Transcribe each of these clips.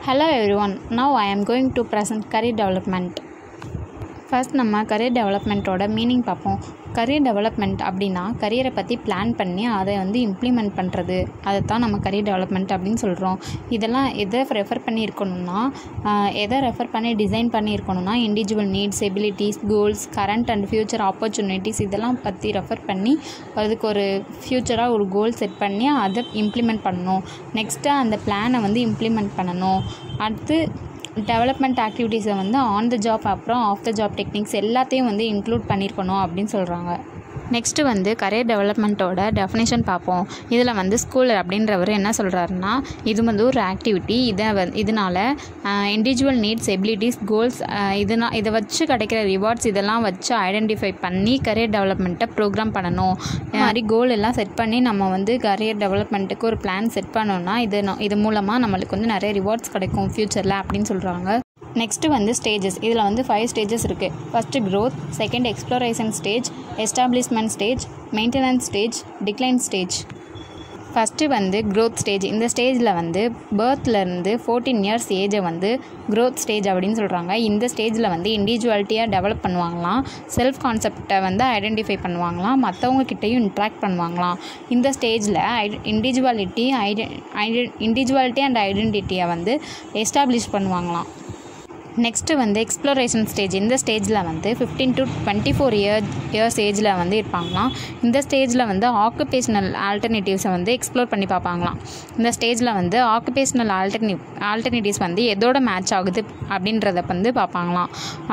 Hello everyone, now I am going to present career development. First நம்ம career டெவலப்மெண்ட்டோட meaning பார்ப்போம் career development அப்படின்னா கரியரை பற்றி பிளான் பண்ணி அதை வந்து இம்ப்ளிமெண்ட் பண்ணுறது அதை தான் நம்ம கரியர் டெவலப்மெண்ட் அப்படின்னு சொல்கிறோம் இதெல்லாம் எதை ரெஃபர் பண்ணி இருக்கணும்னா ஆஹ், எதை ரெஃபர் பண்ணி டிசைன் பண்ணி இருக்கணும்னா individual needs abilities goals current and future opportunities இதெல்லாம் பற்றி ரெஃபர் பண்ணி அதுக்கு ஒரு ஃப்யூச்சராக ஒரு கோல் செட் பண்ணி அதை இம்ப்ளிமெண்ட் பண்ணணும் நெக்ஸ்ட்டு அந்த பிளானை வந்து இம்ப்ளிமெண்ட் பண்ணணும் அடுத்து டெவலப்மெண்ட் ஆக்டிவிட்டீஸை வந்து ஆன் த ஜாப் அப்புறம் ஆஃப் த ஜாப் டெக்னிக்ஸ் எல்லாத்தையும் வந்து இன்க்ளூட் பண்ணியிருக்கணும் அப்படின்னு சொல்கிறாங்க நெக்ஸ்ட்டு வந்து கரியர் டெவலப்மெண்ட்டோட டெஃபினேஷன் பார்ப்போம் இதில் வந்து ஸ்கூல் அப்படின்றவர் என்ன சொல்கிறாருன்னா இது வந்து ஒரு ஆக்டிவிட்டி இதை வ இதனால் இண்டிவிஜுவல் நீட்ஸ் எபிலிட்டிஸ் கோல்ஸ் இதனால் இதை வச்சு கிடைக்கிற ரிவார்ட்ஸ் இதெல்லாம் வச்சு ஐடென்டிஃபை பண்ணி கரியர் டெவலப்மெண்ட்டை ப்ரோக்ராம் பண்ணணும் இந்த மாதிரி கோல் எல்லாம் செட் பண்ணி நம்ம வந்து கரியர் டெவலப்மெண்ட்டுக்கு ஒரு பிளான் செட் பண்ணோம்னா இது ந- இது மூலமாக நம்மளுக்கு வந்து நிறைய ரிவார்ட்ஸ் கிடைக்கும் ஃப்யூச்சரில் அப்படின்னு சொல்கிறாங்க நெக்ஸ்ட்டு வந்து ஸ்டேஜஸ் இதில் வந்து ஃபைவ் ஸ்டேஜஸ் இருக்குது first growth second exploration stage establishment stage maintenance stage decline stage first வந்து growth ஸ்டேஜ் இந்த ஸ்டேஜில் வந்து பேர்த்லேருந்து ஃபோர்டீன் இயர்ஸ் ஏஜை வந்து growth ஸ்டேஜ் அப்படின்னு சொல்கிறாங்க இந்த ஸ்டேஜில் வந்து இண்டிவிஜுவாலிட்டியாக டெவலப் பண்ணுவாங்களாம் செல்ஃப் கான்செப்டை வந்து ஐடென்டிஃபை பண்ணுவாங்களாம் மற்றவங்க கிட்டேயும் இன்ட்ராக்ட் பண்ணுவாங்களாம் இந்த ஸ்டேஜில் இண்டிவிஜுவாலிட்டி ஐடெ ஐடெ இண்டிவிஜுவாலிட்டி அண்ட் ஐடென்டிட்டியை வந்து எஸ்டாப்ளிஷ் பண்ணுவாங்களாம் நெக்ஸ்ட்டு வந்து எக்ஸ்ப்ளோரேஷன் ஸ்டேஜ் இந்த ஸ்டேஜில் வந்து fifteen to twenty four year years ஏஜில் வந்து இருப்பாங்களாம் இந்த ஸ்டேஜில் வந்து ஆக்குபேஷனல் ஆல்டர்னேட்டிவ்ஸை வந்து எக்ஸ்ப்ளோர் பண்ணி பார்ப்பாங்களாம் இந்த ஸ்டேஜில் வந்து ஆக்குபேஷனல் ஆல்டர்னே ஆல்டர்னேட்டிவ்ஸ் வந்து எதோட மேட்ச் ஆகுது அப்படின்றத வந்து பார்ப்பாங்களாம்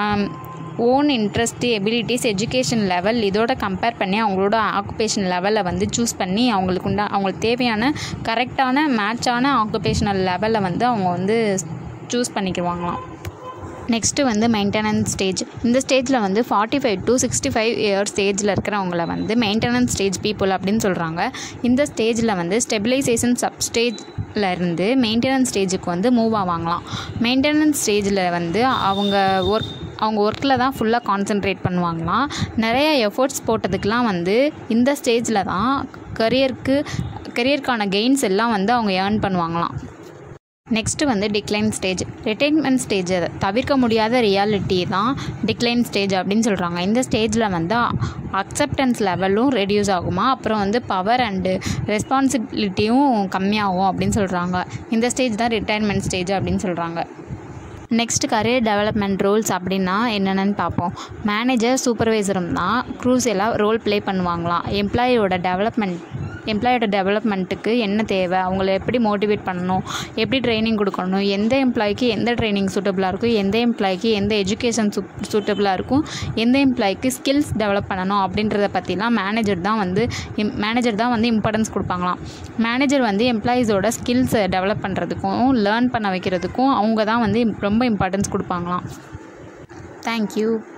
own interest abilities education level இதோட கம்பேர் பண்ணி அவங்களோட ஆக்குபேஷன் லெவலை வந்து சூஸ் பண்ணி அவங்களுக்கு உண்டா அவங்களுக்கு தேவையான கரெக்டான மேட்சான ஆக்குபேஷனல் லெவலை வந்து அவங்க வந்து சூஸ் பண்ணிக்குவாங்களாம் நெக்ஸ்ட்டு வந்து மெயின்டெனன்ஸ் ஸ்டேஜ் இந்த ஸ்டேஜில் வந்து forty five to sixty five years ஸ்டேஜில் இருக்கிறவங்கள வந்து மெயின்டெனன்ஸ் ஸ்டேஜ் பீப்புள் அப்படின்னு சொல்கிறாங்க இந்த ஸ்டேஜில் வந்து ஸ்டெபிலைசேஷன் சப் ஸ்டேஜில் இருந்து மெயின்டெனன்ஸ் ஸ்டேஜுக்கு வந்து மூவ் ஆவாங்களாம் மெயின்டெனன்ஸ் ஸ்டேஜில் வந்து அவங்க ஒர்க் அவங்க ஒர்க்கில் தான் ஃபுல்லாக கான்சென்ட்ரேட் பண்ணுவாங்களாம் நிறைய எஃபோர்ட்ஸ் போட்டதுக்கெலாம் வந்து இந்த ஸ்டேஜில் தான் கரியருக்கு கரியருக்கான கெயின்ஸ் எல்லாம் வந்து அவங்க ஏர்ன் பண்ணுவாங்களாம் நெக்ஸ்ட்டு வந்து டிக்ளைன் ஸ்டேஜ் ரிட்டைன்மெண்ட் ஸ்டேஜ் தவிர்க்க முடியாத ரியாலிட்டி தான் டிக்ளைன் ஸ்டேஜ் அப்படின்னு சொல்கிறாங்க இந்த ஸ்டேஜில் வந்து அக்செப்டன்ஸ் லெவலும் ரெடியூஸ் ஆகுமா அப்புறம் வந்து பவர் அண்டு ரெஸ்பான்சிபிலிட்டியும் கம்மியாகும் அப்படின்னு சொல்கிறாங்க இந்த ஸ்டேஜ் தான் ரிட்டைன்மெண்ட் ஸ்டேஜ் அப்படின்னு சொல்கிறாங்க நெக்ஸ்ட் கரியர் டெவலப்மெண்ட் ரோல்ஸ் அப்படின்னா என்னென்னு பார்ப்போம் மேனேஜர் சூப்பர்வைசரும் தான் க்ரூசியலாக ரோல் ப்ளே பண்ணுவாங்களாம் எம்ப்ளாயியோட டெவலப்மெண்ட் எம்ப்ளாயோட டெவலப்மெண்ட்டுக்கு என்ன தேவை அவங்கள எப்படி மோட்டிவேட் பண்ணணும் எப்படி ட்ரைனிங் கொடுக்கணும் எந்த எம்ப்ளாய்க்கு எந்த ட்ரைனிங் சூட்டபுளாக இருக்கும் எந்த எம்ப்ளாய்க்கு எந்த எஜுகேஷன் சூ சூட்டபுளாக இருக்கும் எந்த எம்ப்ளாய்க்கு ஸ்கில்ஸ் டெவலப் பண்ணணும் அப்படின்றத பற்றிலாம் மேனேஜர் தான் வந்து மேனேஜர் தான் வந்து இம்பார்ட்டன்ஸ் கொடுப்பாங்களாம் மேனேஜர் வந்து எம்ப்ளாயீஸோட ஸ்கில்ஸை டெவலப் பண்ணுறதுக்கும் லேர்ன் பண்ண வைக்கிறதுக்கும் அவங்க தான் வந்து ரொம்ப இம்பார்ட்டன்ஸ் கொடுப்பாங்களாம் தேங்க்யூ